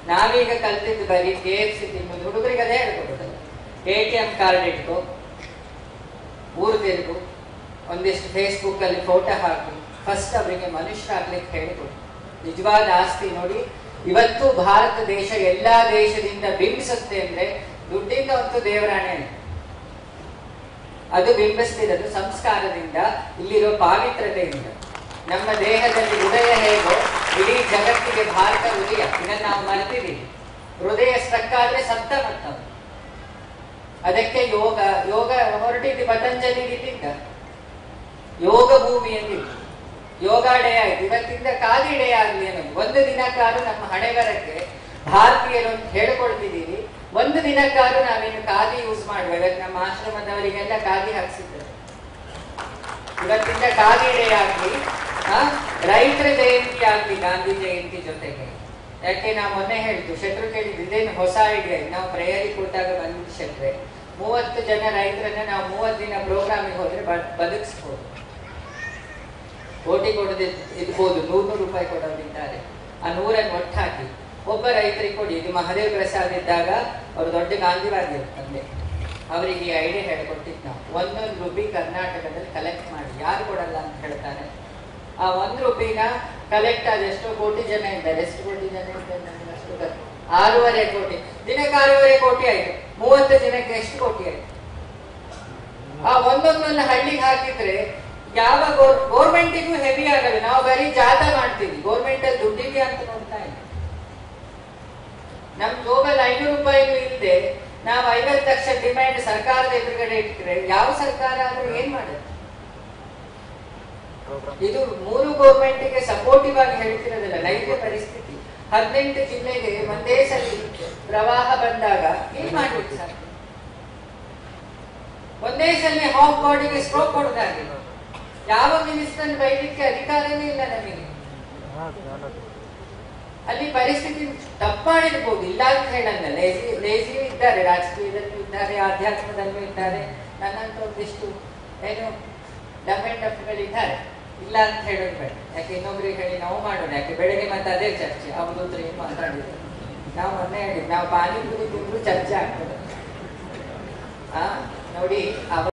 ನಾವೀಗ ಕಲ್ತಿದ್ದು ಬರೀ ಕೆ ಎಫ್ ಸಿ ತಿನ್ನೋದು ಹುಡುಗರಿಗೆ ಅದೇ ಹೇಳ್ಕೊಡುದು ಎ ಟಿ ಎಂ ಕಾರ್ಡ್ ಇಟ್ಕೋ ಊರು ತಿರುಗು ಒಂದಿಷ್ಟು ಫೇಸ್ಬುಕ್ ಅಲ್ಲಿ ಫೋಟೋ ಹಾಕು ಫಸ್ಟ್ ಅವರಿಗೆ ಮನುಷ್ಯರಾಗ್ಲಿಕ್ಕೆ ಹೇಳಿಕೊಡು ನಿಜವಾದ ಆಸ್ತಿ ನೋಡಿ ಇವತ್ತು ಭಾರತ ದೇಶ ಎಲ್ಲಾ ದೇಶದಿಂದ ಬಿಂಬಿಸುತ್ತೆ ಅಂದ್ರೆ ದುಡ್ಡಿಂದ ಒಂದು ದೇವರಾಣೆ ಅದು ಬಿಂಬಿಸ್ತಿರೋದು ಸಂಸ್ಕಾರದಿಂದ ಇಲ್ಲಿರೋ ಪಾವಿತ್ರತೆಯಿಂದ ನಮ್ಮ ದೇಹದಲ್ಲಿ ಹೃದಯ ಹೇಗೋ ಇಡೀ ಜಗತ್ತಿಗೆ ಭಾರತ ಹೃದಯ ಇದನ್ನ ನಾವು ಮರೆತಿದ್ದೀವಿ ಹೃದಯ ಸ್ಟ್ರಕ್ ಆದ್ರೆ ಸತ್ತ ಮತ್ತ ಅದಕ್ಕೆ ಯೋಗ ಯೋಗ ಹೊರಟಿದ್ದು ಪತಂಜಲಿ ಇಲ್ಲಿಂದ ಯೋಗ ಭೂಮಿ ಎಂದಿದ್ದು ಯೋಗ ಡೇ ಆಯ್ತು ಇವತ್ತಿಂದ ಖಾದಿ ಡೇ ಆಗ್ಲಿ ಅನ್ನೋದು ಒಂದು ದಿನಕ್ಕಾದ್ರೂ ನಮ್ಮ ಹಣೆಬರಕ್ಕೆ ಭಾರತೀಯರು ಅಂತ ಹೇಳ್ಕೊಳ್ತಿದ್ದೀವಿ ಒಂದು ದಿನಕ್ಕಾದ್ರೂ ನಾವೇನು ಖಾದಿ ಯೂಸ್ ಮಾಡುವ ಇವತ್ತು ನಮ್ಮ ಆಶ್ರಮದವರಿಗೆಲ್ಲ ಖಾದಿ ಹಾಕ್ಸಿದ್ದಾರೆ ಇವತ್ತಿಂದ ಖಾದಿ ಡೇ ಆಗ್ಲಿ ಆ, ರೈತರ ಜಯಂತಿ ಆಗ್ಲಿ ಗಾಂಧಿ ಜಯಂತಿ ಜೊತೆಗೆ ಯಾಕೆ ನಾವು ಮೊನ್ನೆ ಹೇಳಿದ್ದು ಶೆಟ್ರು ಕೇಳಿದ್ದು ಇದೇನು ಹೊಸ ಐಡಿಯಾ ನಾವು ಪ್ರೇಯರಿ ಕೂತಾಗ ಬಂದಿದ್ದು ಶೆಟ್ರೆ ಮೂವತ್ತು ಜನ ರೈತರನ್ನ ನಾವು ಮೂವತ್ತು ದಿನ ಪ್ರೋಗ್ರಾಮಿಗೆ ಹೋದ್ರೆ ಬ- ಬದುಕಿಸ್ಬೋದು ಓಟಿ ಕೊಡದೆ ಇರ್ಬೋದು ನೂರು ನೂರು ರೂಪಾಯಿ ಕೊಡೋರಿದ್ದಾರೆ ಆ ನೂರನ್ನು ಒಟ್ಟಾಕಿ ಒಬ್ಬ ರೈತರಿಗೆ ಕೊಡಿ ಇದು ಮಹದೇವ್ ಪ್ರಸಾದ್ ಇದ್ದಾಗ ಅವ್ರು ದೊಡ್ಡ ಗಾಂಧಿವಾದಿ ಅವ್ರ ತಂದೆ ಅವರಿಗೆ ಈ ಐಡಿಯಾ ಹೇಳ್ಕೊಟ್ಟಿದ್ದು ನಾವು ಒಂದೊಂದು ರೂಪಾಯಿ ಕರ್ನಾಟಕದಲ್ಲಿ ಕಲೆಕ್ಟ್ ಮಾಡಿ ಯಾರು ಕೊಡಲ್ಲ ಅಂತ ಹೇಳ್ತಾರೆ ಆ ಒಂದು ರೂಪಾಯಿನ ಕಲೆಕ್ಟ್ ಆದ ಎಷ್ಟೋ ಕೋಟಿ ಜನ ಇದ್ದಾರೆ ಎಷ್ಟು ಕೋಟಿ ಜನ ಇದ್ದಾರೆ ನನಗೆ ಅಷ್ಟು ಗೊತ್ತು. ಆರೂವರೆ ಕೋಟಿ ದಿನಕ್ಕೆ ಆರೂವರೆ ಕೋಟಿ ಆಯ್ತು ಮೂವತ್ತು ಜನಕ್ಕೆ ಎಷ್ಟು ಕೋಟಿ ಆಯ್ತು ಆ ಒಂದೊಂದೊಂದು ಹಳ್ಳಿಗೆ ಹಾಕಿದ್ರೆ ಯಾವ ಗೋರ್ಮೆಂಟಿಗೂ ಹೆವಿ ಆಗಲ್ಲ ನಾವು ಬರೀ ಜಾಥಾ ಮಾಡ್ತೀವಿ ಗೋರ್ಮೆಂಟ್ ಅಲ್ಲಿ ದುಡ್ಡಿದೆ ಅಂತ ನೋಡ್ತಾ ಇಲ್ಲ ನಮ್ ಜೋಬಲ್ಲಿ ಐನೂರು ರೂಪಾಯಿನೂ ಇಲ್ಲದೆ ನಾವು ಐವತ್ತು ಲಕ್ಷ ಡಿಮ್ಯಾಂಡ್ ಸರ್ಕಾರದ ಎದುರುಗಡೆ ಇಟ್ಟಿದ್ರೆ ಯಾವ ಸರ್ಕಾರ ಆದ್ರೂ ಏನ್ ಮಾಡುತ್ತೆ ಇದು ಮೂರು ಗೋರ್ಮೆಂಟ್ಗೆ ಸಪೋರ್ಟಿವ್ ಆಗಿ ಹೇಳ್ತಿರೋದಿಲ್ಲ ನೈಜ ಪರಿಸ್ಥಿತಿ ಹದಿನೆಂಟು ಜಿಲ್ಲೆಗೆ ಒಂದೇ ಸಲ ಪ್ರವಾಹ ಬಂದಾಗ ಏನ್ ಮಾಡ್ಬೇಕು ಸರ್ ಒಂದೇ ಸಲ ಹಾಫ್ ಬಾಡಿಗೆ ಸ್ಟ್ರೋಕ್ ಕೊಡೋದಾಗಿ ಯಾವ ಮಿನಿಸ್ಟರ್ ಬೈಲಿಕ್ಕೆ ಅಧಿಕಾರನೇ ಇಲ್ಲ ನಮಗೆ ಅಲ್ಲಿ ಪರಿಸ್ಥಿತಿ ತಪ್ಪಾಡಿರ್ಬೋದು ಇಲ್ಲ ಅಂತ ಹೇಳಲ್ಲ ಲೇಜಿ ಲೇಜಿ ಇದ್ದಾರೆ ರಾಜಕೀಯದಲ್ಲೂ ಇದ್ದಾರೆ ಆಧ್ಯಾತ್ಮದಲ್ಲೂ ಇದ್ದಾರೆ ನನ್ನಂತ ಒಂದಿಷ್ಟು ಏನು ಡಮ್ ಅಂಡ್ ಡಫ್ಗಳಿದ್ದಾರೆ ಇಲ್ಲ ಅಂತ ಹೇಳೋದು ಬೇಡ ಯಾಕೆ ಇನ್ನೊಬ್ರಿಗೆ ಹೇಳಿ ನಾವು ಮಾಡೋಣ ಯಾಕೆ ಬೆಳಗ್ಗೆ ಮತ್ತೆ ಅದೇ ಚರ್ಚೆ ಅವಧೂತ್ರ ಏನು ಮಾತಾಡಿದ್ರು ನಾವು ಮೊನ್ನೆ ಹೇಳಿದ್ ನಾವು ಪಾನಿಪುರಿ ತಿಂದ್ರು ಚರ್ಚೆ ಆಗ್ತದೆ ಆ ನೋಡಿ ಅವ